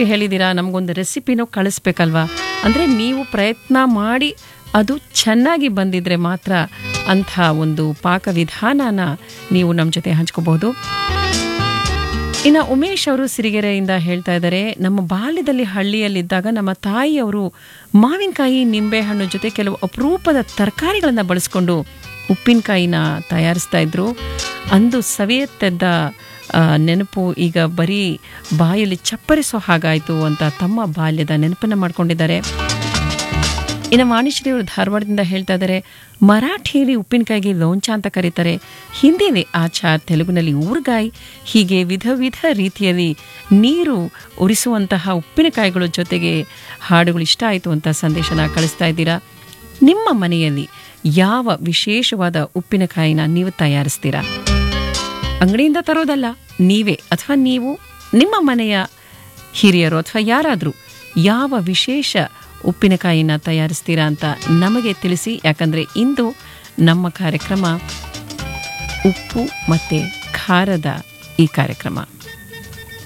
recipe ಹೇಳಿದ್ದೀರಾ ನಮಗೊಂದು ರೆಸಿಪಿನೂ ಕಳಿಸ್ಬೇಕಲ್ವಾ ಅಂದರೆ ನೀವು ಪ್ರಯತ್ನ ಮಾಡಿ ಅದು ಚೆನ್ನಾಗಿ ಬಂದಿದ್ರೆ ಮಾತ್ರ ಅಂಥ ಒಂದು ಪಾಕವಿಧಾನನ ನೀವು ನಮ್ಮ ಜೊತೆ ಹಂಚ್ಕೋಬಹುದು ಇನ್ನು ಉಮೇಶ್ ಅವರು ಸಿರಿಗೆರೆಯಿಂದ ಹೇಳ್ತಾ ಇದ್ದಾರೆ ನಮ್ಮ ಬಾಲ್ಯದಲ್ಲಿ ಹಳ್ಳಿಯಲ್ಲಿದ್ದಾಗ ನಮ್ಮ ತಾಯಿಯವರು ಮಾವಿನಕಾಯಿ ನಿಂಬೆಹಣ್ಣು ಜೊತೆ ಕೆಲವು ಅಪರೂಪದ ತರಕಾರಿಗಳನ್ನು ಬಳಸ್ಕೊಂಡು ಉಪ್ಪಿನಕಾಯಿನ ತಯಾರಿಸ್ತಾ ಇದ್ರು ಅಂದು ಸವಿಯತ್ತೆದ್ದ ಆ, ನೆನಪು ಈಗ ಬರೀ ಬಾಯಲ್ಲಿ ಚಪ್ಪರಿಸೋ ಹಾಗಾಯಿತು ಅಂತ ತಮ್ಮ ಬಾಲ್ಯದ ನೆನಪನ್ನು ಮಾಡ್ಕೊಂಡಿದ್ದಾರೆ ಇನ್ನು ವಾಣಿಶ್ರೀ ಅವರು ಧಾರವಾಡದಿಂದ ಹೇಳ್ತಾ ಇದ್ದಾರೆ ಮರಾಠಿಯಲ್ಲಿ ಉಪ್ಪಿನಕಾಯಿಗೆ ಲೋಂಚ ಅಂತ ಕರೀತಾರೆ ಹಿಂದಿಲಿ ಆಚಾರ್ ತೆಲುಗಿನಲ್ಲಿ ಊರ್ಗಾಯಿ ಹೀಗೆ ವಿಧ ವಿಧ ರೀತಿಯಲ್ಲಿ ನೀರು ಉರಿಸುವಂತಹ ಉಪ್ಪಿನಕಾಯಿಗಳ ಜೊತೆಗೆ ಹಾಡುಗಳು ಇಷ್ಟ ಆಯಿತು ಅಂತ ಸಂದೇಶನ ಕಳಿಸ್ತಾ ಇದ್ದೀರಾ ನಿಮ್ಮ ಮನೆಯಲ್ಲಿ ಯಾವ ವಿಶೇಷವಾದ ಉಪ್ಪಿನಕಾಯಿನ ನೀವು ತಯಾರಿಸ್ತೀರಾ ಅಂಗಡಿಯಿಂದ ತರೋದಲ್ಲ ನೀವೇ ಅಥವಾ ನೀವು ನಿಮ್ಮ ಮನೆಯ ಹಿರಿಯರು ಅಥವಾ ಯಾರಾದರೂ ಯಾವ ವಿಶೇಷ ಉಪ್ಪಿನಕಾಯಿನ ತಯಾರಿಸ್ತೀರಾ ಅಂತ ನಮಗೆ ತಿಳಿಸಿ ಯಾಕಂದರೆ ಇಂದು ನಮ್ಮ ಕಾರ್ಯಕ್ರಮ ಉಪ್ಪು ಮತ್ತು ಖಾರದ ಈ ಕಾರ್ಯಕ್ರಮ